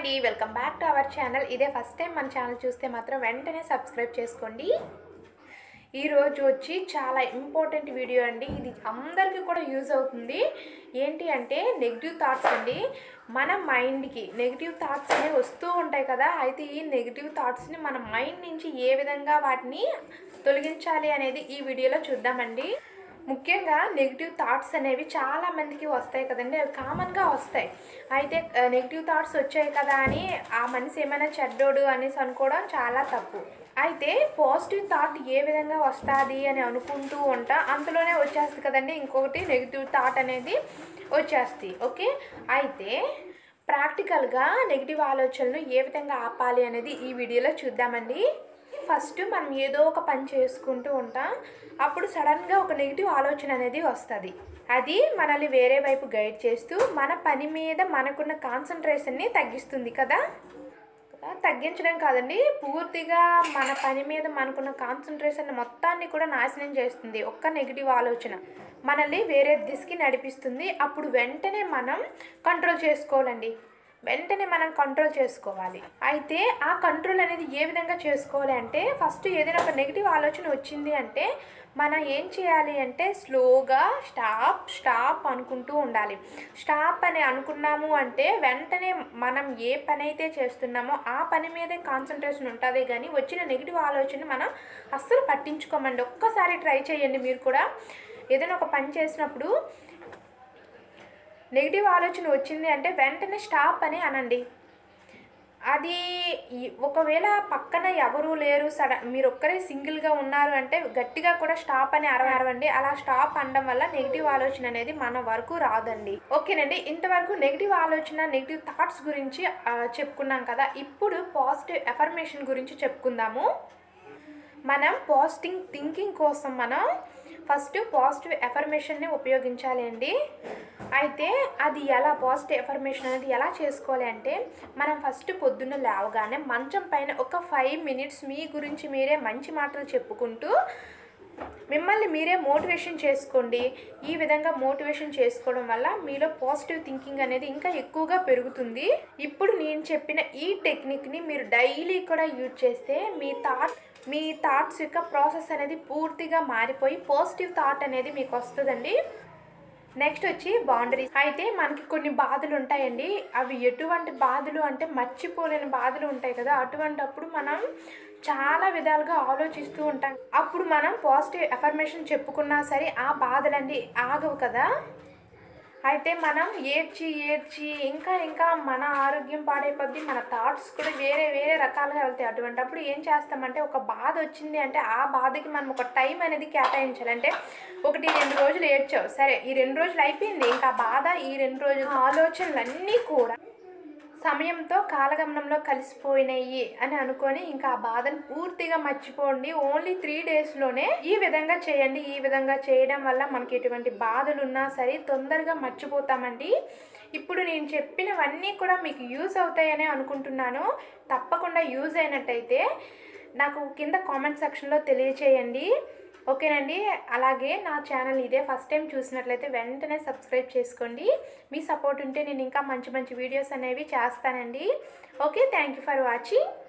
అండి welcome back to our channel ఇదే first time మన ఛానల్ చూస్తే మాత్రం వెంటనే సబ్స్క్రైబ్ చేసుకోండి ఈరోజు వచ్చి చాలా ఇంపార్టెంట్ వీడియో అండి ఇది అందరికీ కూడా యూజ్ అవుతుంది ఏంటి అంటే నెగిటివ్ థాట్స్ అండి మన మైండ్కి నెగిటివ్ థాట్స్ అనేవి వస్తూ ఉంటాయి కదా అయితే ఈ నెగిటివ్ థాట్స్ని మన మైండ్ నుంచి ఏ విధంగా వాటిని తొలగించాలి అనేది ఈ వీడియోలో చూద్దామండి ముఖ్యంగా నెగిటివ్ థాట్స్ అనేవి చాలా మందికి వస్తాయి కదండి అవి కామన్గా వస్తాయి అయితే నెగిటివ్ థాట్స్ వచ్చాయి కదా అని ఆ మనిషి ఏమైనా చెడ్డోడు అనేసి అనుకోవడం చాలా తప్పు అయితే పాజిటివ్ థాట్ ఏ విధంగా వస్తుంది అని అనుకుంటూ ఉంటా అంతలోనే వచ్చేస్తుంది కదండి ఇంకొకటి నెగిటివ్ థాట్ అనేది వచ్చేస్తుంది ఓకే అయితే ప్రాక్టికల్గా నెగిటివ్ ఆలోచనలు ఏ విధంగా ఆపాలి అనేది ఈ వీడియోలో చూద్దామండి ఫస్ట్ మనం ఏదో ఒక పని చేసుకుంటూ ఉంటాం అప్పుడు సడన్గా ఒక నెగిటివ్ ఆలోచన అనేది వస్తుంది అది మనల్ని వేరే వైపు గైడ్ చేస్తూ మన పని మీద మనకున్న కాన్సన్ట్రేషన్ని తగ్గిస్తుంది కదా కదా తగ్గించడం కాదండి పూర్తిగా మన పని మీద మనకున్న కాన్సన్ట్రేషన్ మొత్తాన్ని కూడా నాశనం చేస్తుంది ఒక్క నెగిటివ్ ఆలోచన మనల్ని వేరే దిశకి నడిపిస్తుంది అప్పుడు వెంటనే మనం కంట్రోల్ చేసుకోవాలండి వెంటనే మనం కంట్రోల్ చేసుకోవాలి అయితే ఆ కంట్రోల్ అనేది ఏ విధంగా చేసుకోవాలి అంటే ఫస్ట్ ఏదైనా ఒక నెగిటివ్ ఆలోచన వచ్చింది అంటే మనం ఏం చేయాలి అంటే స్లోగా స్టాప్ స్టాప్ అనుకుంటూ ఉండాలి స్టాప్ అని అనుకున్నాము అంటే వెంటనే మనం ఏ పని అయితే చేస్తున్నామో ఆ పని మీదే కాన్సన్ట్రేషన్ ఉంటుంది కానీ వచ్చిన నెగిటివ్ ఆలోచన మనం అస్సలు పట్టించుకోమండి ఒక్కసారి ట్రై చేయండి మీరు కూడా ఏదైనా ఒక పని చేసినప్పుడు నెగిటివ్ ఆలోచన వచ్చింది అంటే వెంటనే స్టాప్ అని అనండి అది ఈ- ఒకవేళ పక్కన ఎవరు లేరు సడన్ మీరు ఒక్కరే సింగిల్గా ఉన్నారు అంటే గట్టిగా కూడా స్టాప్ అని అరవ అరవండి అలా స్టాప్ అనడం వల్ల నెగిటివ్ ఆలోచన అనేది మన వరకు రాదండి ఓకేనండి ఇంతవరకు నెగిటివ్ ఆలోచన నెగిటివ్ థాట్స్ గురించి ఆ, చెప్పుకున్నాం కదా ఇప్పుడు పాజిటివ్ ఎఫర్మేషన్ గురించి చెప్పుకుందాము మనం పాజిటివ్ థింకింగ్ కోసం మనం ఫస్ట్ పాజిటివ్ ఎఫర్మేషన్ని ఉపయోగించాలి అండి అయితే అది ఎలా పాజిటివ్ ఎఫర్మేషన్ అనేది ఎలా చేసుకోవాలి అంటే మనం ఫస్ట్ పొద్దున్న లేవగానే మంచం పైన ఒక ఫైవ్ మినిట్స్ మీ గురించి మీరే మంచి మాటలు చెప్పుకుంటూ మిమ్మల్ని మీరే మోటివేషన్ చేసుకోండి ఈ విధంగా మోటివేషన్ చేసుకోవడం వల్ల మీలో పాజిటివ్ థింకింగ్ అనేది ఇంకా ఎక్కువగా పెరుగుతుంది ఇప్పుడు నేను చెప్పిన ఈ టెక్నిక్ని మీరు డైలీ కూడా యూజ్ చేస్తే మీ థాట్ మీ థాట్స్ యొక్క ప్రాసెస్ అనేది పూర్తిగా మారిపోయి పాజిటివ్ థాట్ అనేది మీకు వస్తుందండి నెక్స్ట్ వచ్చి బౌండరీస్ అయితే మనకి కొన్ని బాధలు ఉంటాయండి అవి ఎటువంటి బాధలు అంటే మర్చిపోలేని బాధలు ఉంటాయి కదా అటువంటప్పుడు మనం చాలా విధాలుగా ఆలోచిస్తూ ఉంటాం అప్పుడు మనం పాజిటివ్ ఎఫర్మేషన్ చెప్పుకున్నా సరే ఆ బాధలన్నీ ఆగవు కదా అయితే మనం ఏడ్చి ఏడ్చి ఇంకా ఇంకా మన ఆరోగ్యం పాడైపోద్ది మన థాట్స్ కూడా వేరే వేరే రకాలుగా వెళ్తాయి అటువంటప్పుడు ఏం చేస్తామంటే ఒక బాధ వచ్చింది అంటే ఆ బాధకి మనం ఒక టైం అనేది కేటాయించాలి అంటే ఒకటి రెండు రోజులు ఏడ్చావు సరే ఈ రెండు రోజులు అయిపోయింది ఇంకా ఆ బాధ ఈ రెండు రోజుల ఆలోచనలన్నీ కూడా సమయంతో కాలగమనంలో కలిసిపోయినాయి అని అనుకొని ఇంకా ఆ బాధను పూర్తిగా మర్చిపోండి ఓన్లీ త్రీ డేస్లోనే ఈ విధంగా చేయండి ఈ విధంగా చేయడం వల్ల మనకి ఎటువంటి బాధలు ఉన్నా సరే తొందరగా మర్చిపోతామండి ఇప్పుడు నేను చెప్పినవన్నీ కూడా మీకు యూజ్ అవుతాయని అనుకుంటున్నాను తప్పకుండా యూజ్ అయినట్టయితే నాకు కింద కామెంట్ సెక్షన్లో తెలియచేయండి ఓకేనండి అలాగే నా ఛానల్ ఇదే ఫస్ట్ టైం చూసినట్లయితే వెంటనే సబ్స్క్రైబ్ చేసుకోండి మీ సపోర్ట్ ఉంటే నేను ఇంకా మంచి మంచి వీడియోస్ అనేవి చేస్తానండి okay thank you for watching